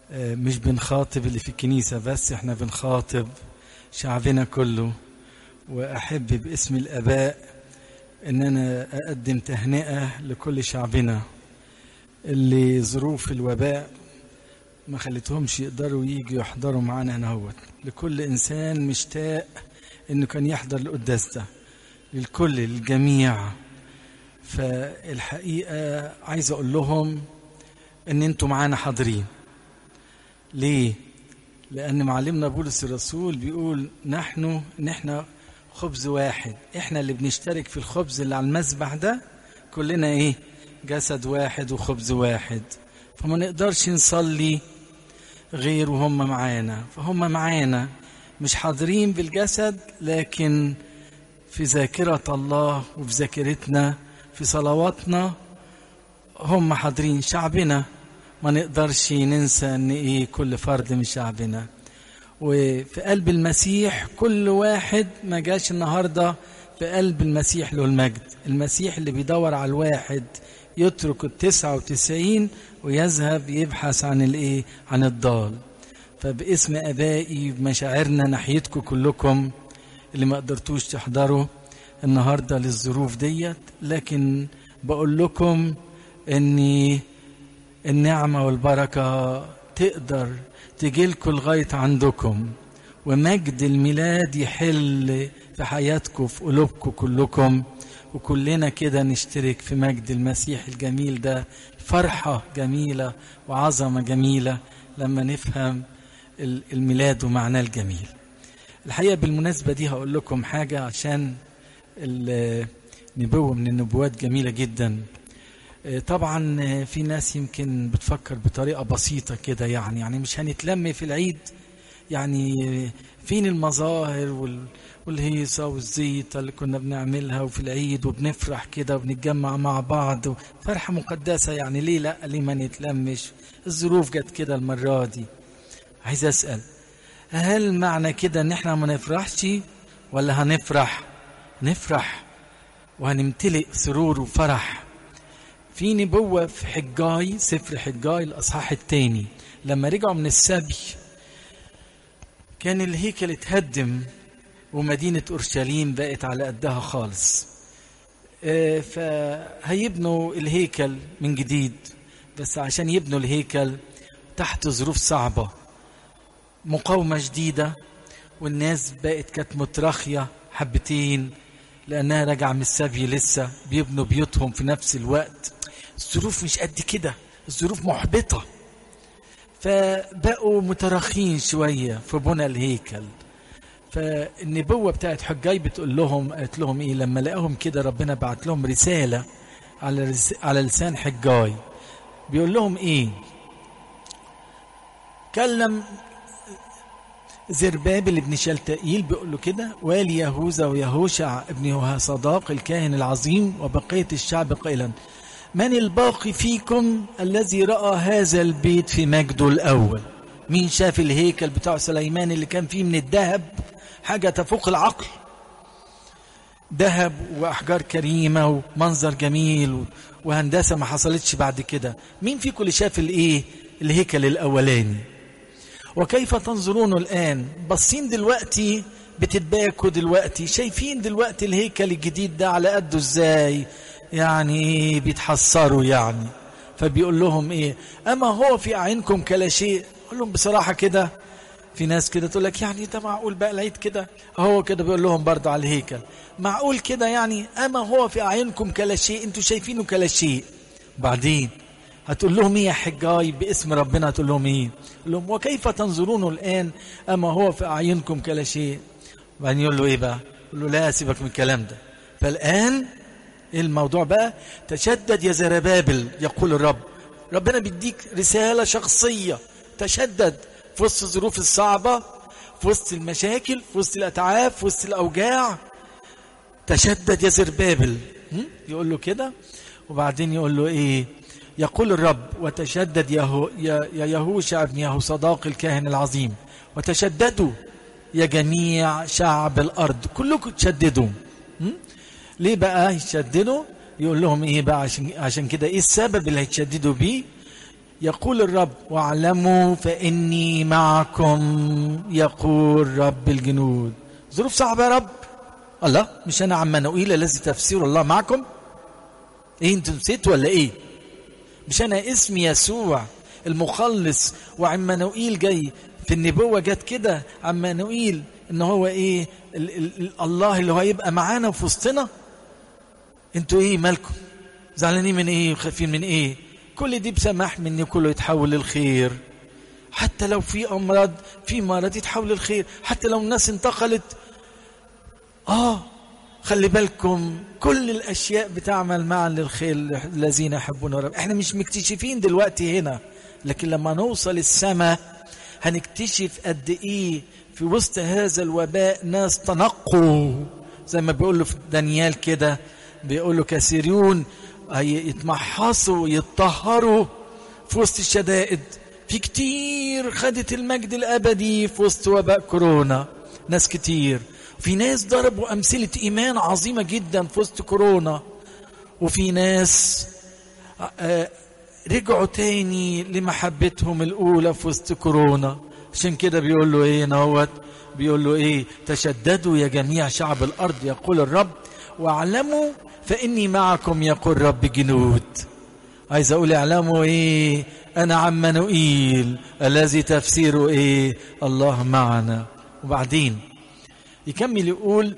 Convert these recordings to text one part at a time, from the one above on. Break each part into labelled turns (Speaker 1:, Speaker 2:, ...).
Speaker 1: مش بنخاطب اللي في الكنيسة بس احنا بنخاطب شعبنا كله وأحب باسم الآباء إن أنا أقدم تهنئة لكل شعبنا اللي ظروف الوباء ما خلتهمش يقدروا يجوا يحضروا معانا هنا هوت لكل إنسان مشتاق إنه كان يحضر القداس ده للكل للجميع فالحقيقة عايز أقول لهم إن أنتوا معانا حاضرين ليه؟ لأن معلمنا بولس الرسول بيقول نحن إن إحنا خبز واحد إحنا اللي بنشترك في الخبز اللي على المذبح ده كلنا إيه؟ جسد واحد وخبز واحد فما نقدرش نصلي غير وهم معانا فهم معانا مش حاضرين بالجسد لكن في ذاكرة الله وفي ذاكرتنا في صلواتنا هم حاضرين شعبنا ما نقدرش ننسى ان ايه كل فرد من شعبنا وفي قلب المسيح كل واحد ما جاش النهارده في قلب المسيح له المجد المسيح اللي بيدور على الواحد يترك التسعة وتسعين ويذهب يبحث عن الايه عن الضال فباسم ابائي بمشاعرنا ناحيتكم كلكم اللي ما قدرتوش تحضروا النهارده للظروف ديت لكن بقول لكم اني النعمه والبركه تقدر تجيلكم لغايه عندكم ومجد الميلاد يحل في حياتكم في قلوبكم كلكم وكلنا كده نشترك في مجد المسيح الجميل ده فرحة جميلة وعظمة جميلة لما نفهم الميلاد ومعناه الجميل الحقيقة بالمناسبة دي هقول لكم حاجة عشان نبوة من النبوات جميلة جدا طبعا في ناس يمكن بتفكر بطريقة بسيطة كده يعني يعني مش هنتلم في العيد يعني فين المظاهر وال والهيصة والزيطة اللي كنا بنعملها وفي العيد وبنفرح كده وبنتجمع مع بعض فرحة مقدسة يعني ليه لا ليه ما نتلمش الظروف جت كده المرة دي عايز أسأل هل معنى كده ان احنا ما نفرحش ولا هنفرح نفرح وهنمتلئ سرور وفرح في نبوة في حجاي سفر حجاي الأصحاح الثاني لما رجعوا من السبي كان الهيكل اتهدم ومدينة أورشليم بقت على قدها خالص فهيبنوا الهيكل من جديد بس عشان يبنوا الهيكل تحت ظروف صعبة مقاومة شديدة والناس بقت كانت مترخية حبتين لأنها راجعة من السبي لسه بيبنوا بيوتهم في نفس الوقت الظروف مش قد كده الظروف محبطة فبقوا متراخين شوية في بنى الهيكل فالنبوة بتاعت حجاي بتقول لهم قالت لهم ايه لما لقاهم كده ربنا بعت لهم رسالة على رس على لسان حجاي بيقول لهم ايه كلم زربابل ابن شلتائيل بيقول له كده والي يهوذا ويهوشع ابن صداق الكاهن العظيم وبقية الشعب قائلا من الباقي فيكم الذي رأى هذا البيت في مجده الأول مين شاف الهيكل بتاع سليمان اللي كان فيه من الذهب حاجة تفوق العقل ذهب وأحجار كريمة ومنظر جميل وهندسة ما حصلتش بعد كده مين فيكم اللي شاف الايه الهيكل الأولاني وكيف تنظرون الآن بصين دلوقتي بتتباكوا دلوقتي شايفين دلوقتي الهيكل الجديد ده على قده ازاي يعني بيتحسروا يعني فبيقول لهم ايه اما هو في اعينكم كلا شيء قول لهم بصراحه كده في ناس كده تقول لك يعني ده معقول بقى العيد كده هو كده بيقول لهم برضه على الهيكل معقول كده يعني اما هو في اعينكم كلا شيء انتوا شايفينه كلا شيء بعدين هتقول لهم ايه يا حجاي باسم ربنا هتقول لهم ايه قول لهم وكيف تنظرونه الان اما هو في اعينكم كلا شيء بعدين يقول له ايه بقى يقول له لا سيبك من الكلام ده فالان ايه الموضوع بقى تشدد يا زربابل يقول الرب ربنا بيديك رسالة شخصية تشدد في وسط الظروف الصعبة في وسط المشاكل في وسط الأتعاب في وسط الأوجاع تشدد يا زربابل يقول له كده وبعدين يقول له ايه يقول الرب وتشدد يهو يا يهوشع ابن يهو صداق الكاهن العظيم وتشددوا يا جميع شعب الأرض كلكم تشددوا ليه بقى يشددوا يقول لهم ايه بقى عشان عشان كده ايه السبب اللي هيتشددوا بيه يقول الرب واعلموا فاني معكم يقول رب الجنود ظروف صعبه يا رب الله مش انا عمانوئيل الذي تفسير الله معكم ايه انتوا نسيتوا ولا ايه مش انا اسمي يسوع المخلص وعمانوئيل جاي في النبوة جت كده عمانوئيل ان هو ايه ال ال الله اللي هو هيبقى معانا في وسطنا انتوا ايه مالكم زعلانين من ايه وخايفين من ايه كل دي بسماح مني كله يتحول للخير حتى لو في امراض في مرض يتحول للخير حتى لو الناس انتقلت اه خلي بالكم كل الاشياء بتعمل معا للخير الذين يحبون رب احنا مش مكتشفين دلوقتي هنا لكن لما نوصل السماء هنكتشف قد ايه في وسط هذا الوباء ناس تنقوا زي ما بيقول له في دانيال كده بيقول له كثيرون يتمحصوا ويتطهروا في وسط الشدائد في كتير خدت المجد الابدي في وسط وباء كورونا ناس كتير في ناس ضربوا امثله ايمان عظيمه جدا في وسط كورونا وفي ناس رجعوا تاني لمحبتهم الاولى في وسط كورونا عشان كده بيقول له ايه نوت بيقول له ايه تشددوا يا جميع شعب الارض يقول الرب واعلموا فاني معكم يقول رب جنود عايز اقول اعلموا ايه انا عمانوئيل الذي تفسيره ايه الله معنا وبعدين يكمل يقول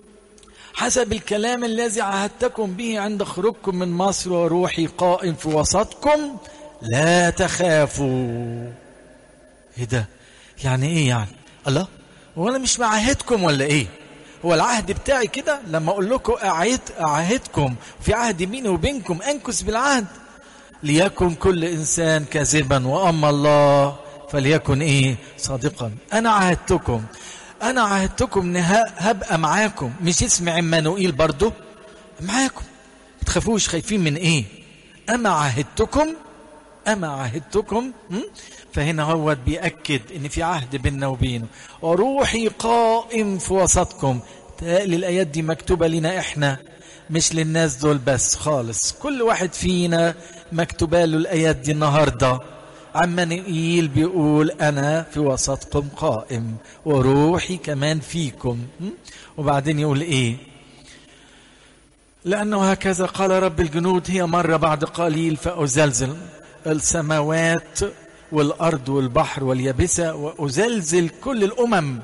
Speaker 1: حسب الكلام الذي عهدتكم به عند خروجكم من مصر وروحي قائم في وسطكم لا تخافوا ايه ده يعني ايه يعني الله هو انا مش معاهدكم ولا ايه هو العهد بتاعي كده لما اقول لكم اعيد اعاهدكم في عهد بيني وبينكم انكس بالعهد ليكن كل انسان كاذبا واما الله فليكن ايه صادقا انا عاهدتكم انا عاهدتكم ان هبقى معاكم مش اسم عمانوئيل برضو معاكم ما تخافوش خايفين من ايه اما عاهدتكم اما عاهدتكم فهنا هو بيأكد ان في عهد بيننا وبينه وروحي قائم في وسطكم تقال الايات دي مكتوبه لنا احنا مش للناس دول بس خالص كل واحد فينا مكتوبه له الايات دي النهارده عمانوئيل بيقول أنا في وسطكم قائم وروحي كمان فيكم وبعدين يقول إيه لأنه هكذا قال رب الجنود هي مرة بعد قليل فأزلزل السماوات والأرض والبحر واليابسة وأزلزل كل الأمم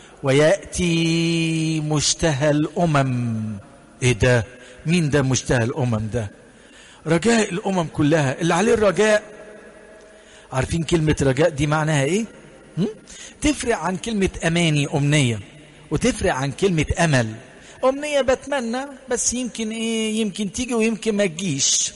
Speaker 1: ويأتي مشتهى الأمم إيه ده مين ده مشتهى الأمم ده رجاء الأمم كلها اللي عليه الرجاء عارفين كلمة رجاء دي معناها ايه؟ هم؟ تفرق عن كلمة أماني أمنية وتفرق عن كلمة أمل أمنية بتمنى بس يمكن ايه يمكن تيجي ويمكن ما تجيش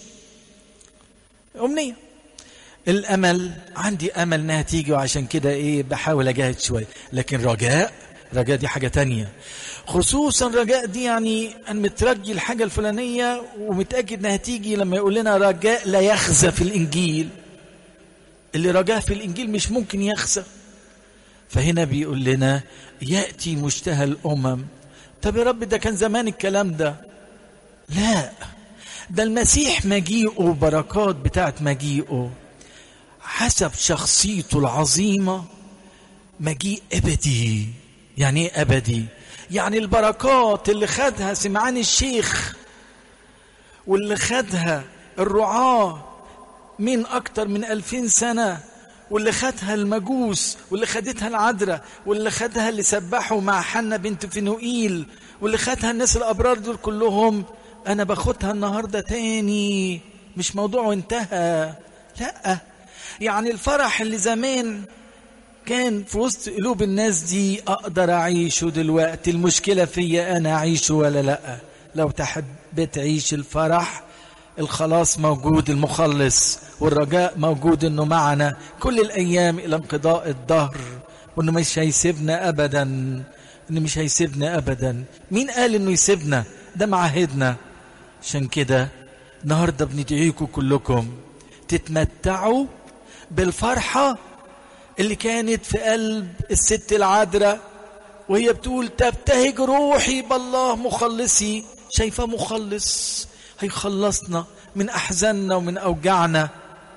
Speaker 1: أمنية الأمل عندي أمل إنها تيجي وعشان كده إيه بحاول أجاهد شوية لكن رجاء رجاء دي حاجة تانية خصوصا رجاء دي يعني أن مترجي الحاجة الفلانية ومتأكد إنها تيجي لما يقول لنا رجاء لا يخزى في الإنجيل اللي رجاه في الإنجيل مش ممكن يخسر فهنا بيقول لنا يأتي مشتهى الأمم طب يا رب ده كان زمان الكلام ده لا ده المسيح مجيئه بركات بتاعت مجيئه حسب شخصيته العظيمة مجيء أبدي يعني إيه أبدي يعني البركات اللي خدها سمعان الشيخ واللي خدها الرعاه من أكتر من ألفين سنة واللي خدها المجوس واللي خدتها العذراء واللي خدها اللي سبحوا مع حنة بنت فنوئيل واللي خدها الناس الأبرار دول كلهم أنا باخدها النهاردة تاني مش موضوع انتهى لا يعني الفرح اللي زمان كان في وسط قلوب الناس دي أقدر أعيشه دلوقتي المشكلة فيا أنا أعيشه ولا لا لو تحب تعيش الفرح الخلاص موجود المخلص والرجاء موجود انه معنا كل الايام الى انقضاء الدهر وانه مش هيسيبنا ابدا انه مش هيسيبنا ابدا مين قال انه يسيبنا ده معاهدنا عشان كده النهارده بندعيكم كلكم تتمتعوا بالفرحه اللي كانت في قلب الست العذراء وهي بتقول تبتهج روحي بالله مخلصي شايفه مخلص هيخلصنا من احزاننا ومن اوجاعنا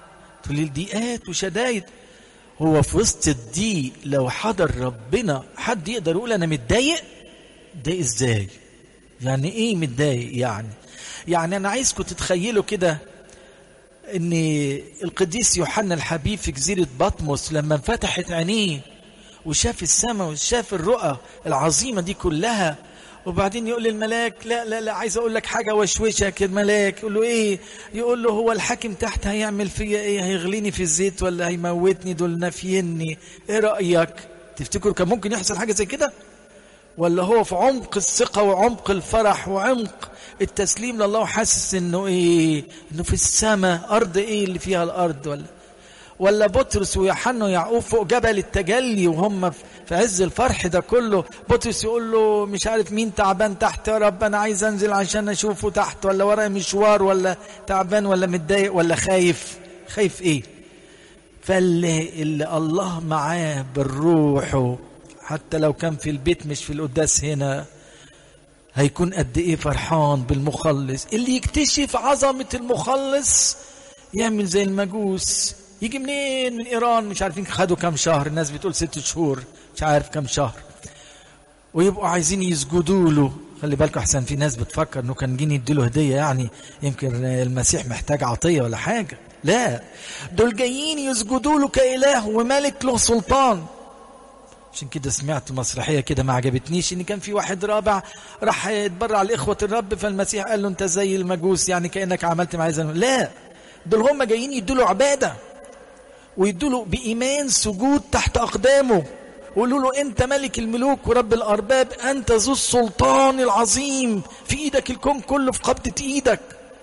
Speaker 1: تقول لي ضيقات وشدايد هو في وسط الضيق لو حضر ربنا حد يقدر يقول انا متضايق ده ازاي يعني ايه متضايق يعني يعني انا عايزكم تتخيلوا كده ان القديس يوحنا الحبيب في جزيره بطمس لما انفتحت عينيه وشاف السماء وشاف الرؤى العظيمه دي كلها وبعدين يقول للملاك لا لا لا عايز اقول لك حاجه وشوشك الملاك يقول له ايه يقول له هو الحاكم تحت هيعمل فيا ايه هيغليني في الزيت ولا هيموتني دول نافيني ايه رايك تفتكروا كان ممكن يحصل حاجه زي كده ولا هو في عمق الثقه وعمق الفرح وعمق التسليم لله وحاسس انه ايه انه في السماء ارض ايه اللي فيها الارض ولا ولا بطرس ويوحنا ويعقوب فوق جبل التجلي وهم في عز الفرح ده كله بطرس يقول له مش عارف مين تعبان تحت يا رب انا عايز انزل عشان اشوفه تحت ولا ورايا مشوار ولا تعبان ولا متضايق ولا خايف خايف ايه فاللي اللي الله معاه بالروح حتى لو كان في البيت مش في القداس هنا هيكون قد ايه فرحان بالمخلص اللي يكتشف عظمة المخلص يعمل زي المجوس يجي منين من ايران مش عارفين خدوا كام شهر الناس بتقول ست شهور مش عارف كام شهر ويبقوا عايزين يسجدوا له خلي بالكم احسن في ناس بتفكر انه كان جيني يديله هديه يعني يمكن المسيح محتاج عطيه ولا حاجه لا دول جايين يسجدوا له كاله وملك له سلطان عشان كده سمعت مسرحيه كده ما عجبتنيش ان كان في واحد رابع راح يتبرع لاخوه الرب فالمسيح قال له انت زي المجوس يعني كانك عملت معايا زي لا دول هم جايين يدوا له عباده ويدوا له بايمان سجود تحت اقدامه ويقولوا له انت ملك الملوك ورب الارباب انت ذو السلطان العظيم في ايدك الكون كله في قبضه ايدك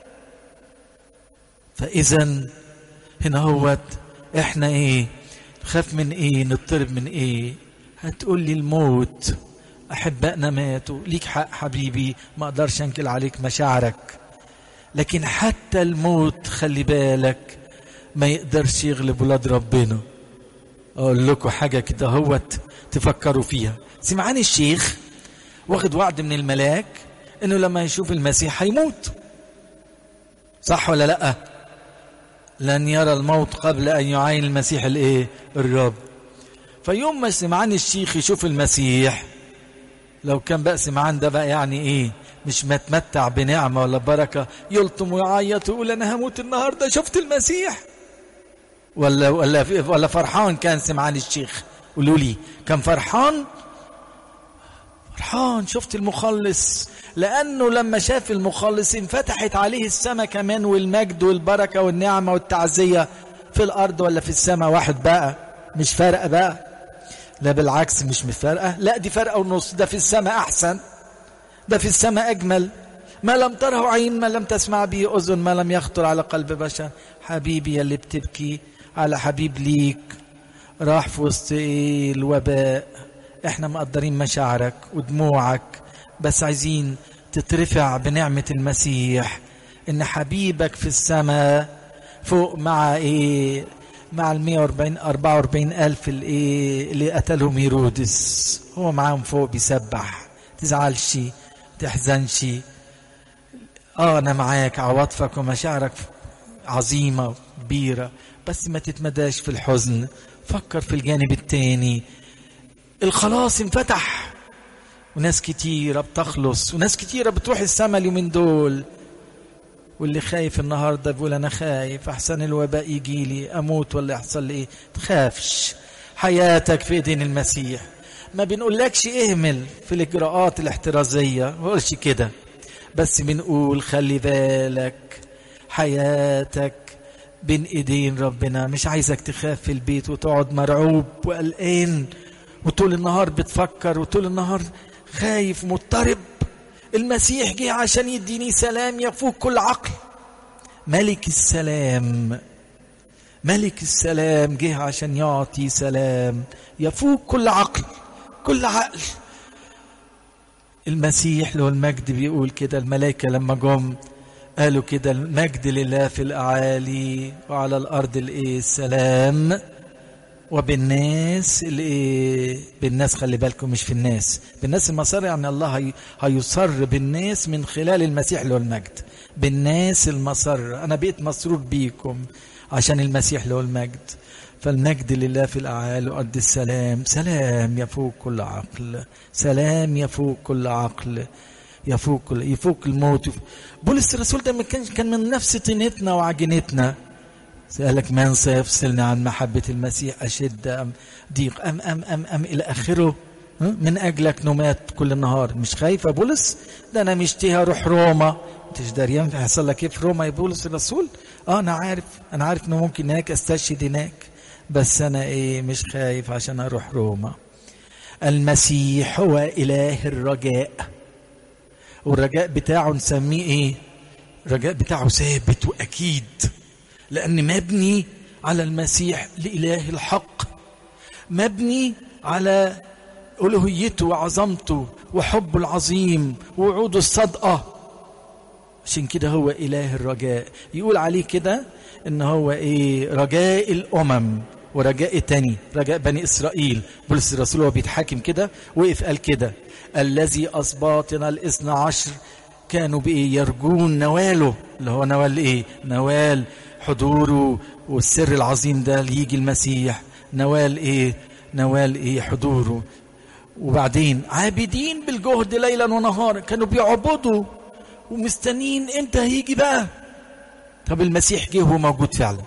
Speaker 1: فاذا هنا هوت احنا ايه خاف من ايه نضطرب من ايه هتقول لي الموت احبائنا ماتوا ليك حق حبيبي ما اقدرش انكل عليك مشاعرك لكن حتى الموت خلي بالك ما يقدرش يغلب ولاد ربنا اقول لكم حاجه كده هوت تفكروا فيها سمعان الشيخ واخد وعد من الملاك انه لما يشوف المسيح هيموت صح ولا لا لن يرى الموت قبل ان يعاين المسيح الايه الرب فيوم ما سمعان الشيخ يشوف المسيح لو كان بقى سمعان ده بقى يعني ايه مش متمتع بنعمة ولا بركة يلطم ويعيط ويقول أنا هموت النهاردة شفت المسيح ولا ولا ولا فرحان كان سمعان الشيخ قولوا لي كان فرحان فرحان شفت المخلص لأنه لما شاف المخلص انفتحت عليه السماء كمان والمجد والبركة والنعمة والتعزية في الأرض ولا في السماء واحد بقى مش فارقة بقى لا بالعكس مش مفارقة لا دي فرقة ونص ده في السماء أحسن ده في السماء أجمل ما لم تره عين ما لم تسمع به أذن ما لم يخطر على قلب بشر حبيبي اللي بتبكي على حبيب ليك راح في وسط إيه الوباء احنا مقدرين مشاعرك ودموعك بس عايزين تترفع بنعمة المسيح ان حبيبك في السماء فوق مع ايه مع ال 140 44 ألف الايه اللي قتلهم هيرودس هو معاهم فوق بيسبح تزعلش تحزنش اه انا معاك عواطفك ومشاعرك عظيمة كبيرة بس ما تتمداش في الحزن فكر في الجانب التاني الخلاص انفتح وناس كتيرة بتخلص وناس كتيرة بتروح السما اليومين دول واللي خايف النهاردة بيقول أنا خايف أحسن الوباء يجي لي أموت ولا يحصل لي إيه تخافش حياتك في إيدين المسيح ما بنقولكش اهمل في الإجراءات الاحترازية ما بقولش كده بس بنقول خلي بالك حياتك بين ايدين ربنا مش عايزك تخاف في البيت وتقعد مرعوب وقلقان وطول النهار بتفكر وطول النهار خايف مضطرب المسيح جه عشان يديني سلام يفوق كل عقل ملك السلام ملك السلام جه عشان يعطي سلام يفوق كل عقل كل عقل المسيح له المجد بيقول كده الملائكة لما جم قالوا كده المجد لله في الأعالي وعلى الأرض الإيه السلام وبالناس الايه بالناس خلي بالكم مش في الناس بالناس المسار يعني الله هي هيصر بالناس من خلال المسيح له المجد بالناس المسر انا بقيت مسرور بيكم عشان المسيح له المجد فالمجد لله في الأعالي وأرض السلام سلام يفوق كل عقل سلام يفوق كل عقل يفوق كل يفوق الموت بولس الرسول ده كان كان من نفس طينتنا وعجينتنا سألك من سيفصلني عن محبة المسيح أشد أم ضيق أم أم أم أم إلى آخره من أجلك نمات كل النهار مش خايف يا بولس ده أنا مشتهي أروح روما انتش دريان هيحصل لك ايه في روما يا بولس الرسول اه انا عارف انا عارف انه ممكن هناك استشهد هناك بس انا ايه مش خايف عشان اروح روما المسيح هو اله الرجاء والرجاء بتاعه نسميه ايه الرجاء بتاعه ثابت واكيد لان مبني على المسيح لاله الحق مبني على الوهيته وعظمته وحبه العظيم ووعوده الصادقه عشان كده هو اله الرجاء يقول عليه كده ان هو ايه رجاء الامم ورجاء تاني رجاء بني اسرائيل بولس الرسول هو بيتحاكم كده وقف قال كده الذي اسباطنا الاثنى عشر كانوا بايه يرجون نواله اللي هو نوال ايه نوال حضوره والسر العظيم ده ليجي المسيح نوال ايه نوال ايه حضوره وبعدين عابدين بالجهد ليلا ونهارا كانوا بيعبدوا ومستنين امتى هيجي بقى طب المسيح جه وهو موجود فعلا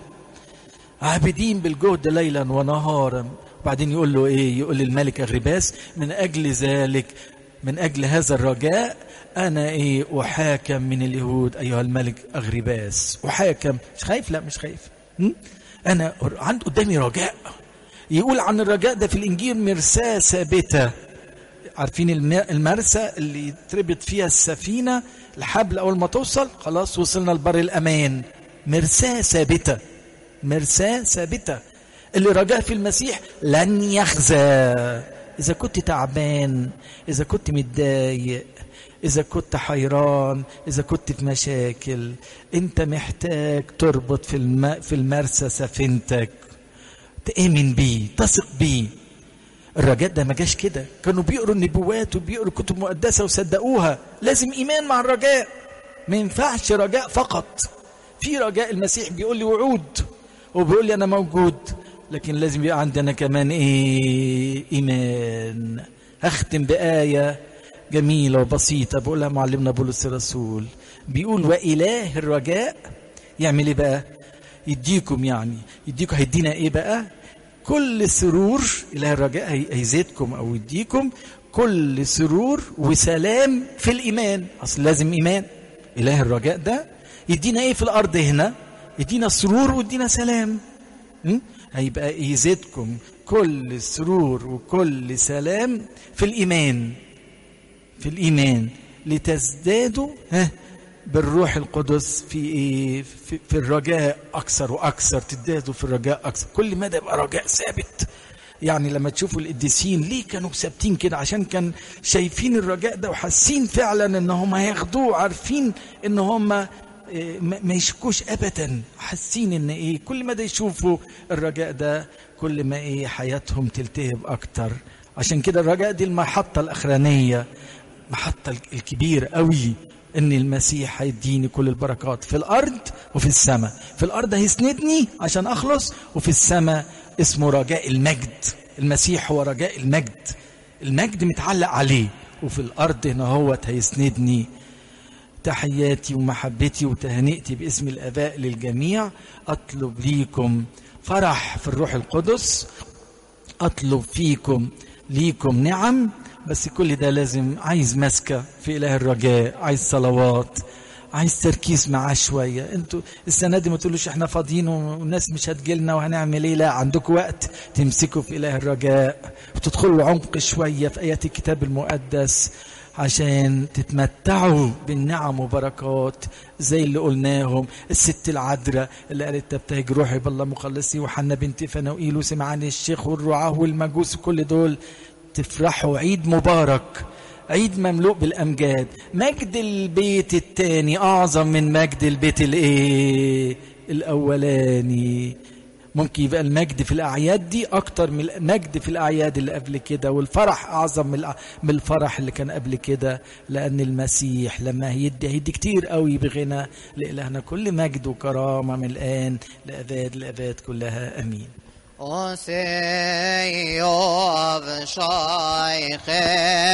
Speaker 1: عابدين بالجهد ليلا ونهارا وبعدين يقول له ايه يقول للملك اغرباس من اجل ذلك من اجل هذا الرجاء انا ايه احاكم من اليهود ايها الملك اغرباس احاكم مش خايف لا مش خايف م? انا عند قدامي رجاء يقول عن الرجاء ده في الانجيل مرساه ثابته عارفين المرسى اللي تربط فيها السفينه الحبل اول ما توصل خلاص وصلنا لبر الامان مرساه ثابته مرساه ثابته اللي رجاء في المسيح لن يخزى اذا كنت تعبان اذا كنت متضايق اذا كنت حيران اذا كنت في مشاكل انت محتاج تربط في الم... في المرسى سفينتك تامن بيه تثق بيه الرجاء ده ما جاش كده كانوا بيقروا النبوات وبيقروا كتب مقدسة وصدقوها لازم إيمان مع الرجاء ما ينفعش رجاء فقط في رجاء المسيح بيقول لي وعود وبيقول لي أنا موجود لكن لازم يبقى عندنا كمان إيه إيمان هختم بآية جميلة وبسيطة بقولها معلمنا بولس الرسول بيقول وإله الرجاء يعمل إيه بقى يديكم يعني يديكم هيدينا إيه بقى كل سرور إله الرجاء هيزيدكم أو يديكم كل سرور وسلام في الإيمان أصل لازم إيمان إله الرجاء ده يدينا إيه في الأرض هنا يدينا سرور ويدينا سلام م? هيبقى يزيدكم كل سرور وكل سلام في الإيمان في الإيمان لتزدادوا ها بالروح القدس في ايه في, في الرجاء اكثر واكثر تزدادوا في الرجاء اكثر كل مدى يبقى رجاء ثابت يعني لما تشوفوا القديسين ليه كانوا ثابتين كده عشان كان شايفين الرجاء ده وحاسين فعلا ان هم هياخدوه عارفين ان هم ما يشكوش ابدا حاسين ان ايه كل ما ده يشوفوا الرجاء ده كل ما ايه حياتهم تلتهب اكتر عشان كده الرجاء دي المحطه الاخرانيه المحطه الكبيره قوي ان المسيح هيديني كل البركات في الارض وفي السماء في الارض هيسندني عشان اخلص وفي السماء اسمه رجاء المجد المسيح هو رجاء المجد المجد متعلق عليه وفي الارض هنا هو هيسندني تحياتي ومحبتي وتهنئتي باسم الاباء للجميع اطلب ليكم فرح في الروح القدس اطلب فيكم ليكم نعم بس كل ده لازم عايز مسكة في إله الرجاء عايز صلوات عايز تركيز معاه شوية انتوا السنة دي ما تقولوش احنا فاضيين والناس مش هتجيلنا وهنعمل ايه لا عندكم وقت تمسكوا في إله الرجاء وتدخلوا عمق شوية في آيات الكتاب المقدس عشان تتمتعوا بالنعم وبركات زي اللي قلناهم الست العذراء اللي قالت تبتهج روحي بالله مخلصي وحنا بنت فنوئيل وسمعان الشيخ والرعاه والمجوس كل دول تفرحوا عيد مبارك عيد مملوء بالامجاد مجد البيت الثاني اعظم من مجد البيت الايه الاولاني ممكن يبقى المجد في الأعياد دي أكتر من المجد في الأعياد اللي قبل كده والفرح أعظم من الأ- من الفرح اللي كان قبل كده لأن المسيح لما هيدي هيدي كتير قوي بغنى لإلهنا كل مجد وكرامة من الآن لأباد لأباد كلها أمين
Speaker 2: Och se av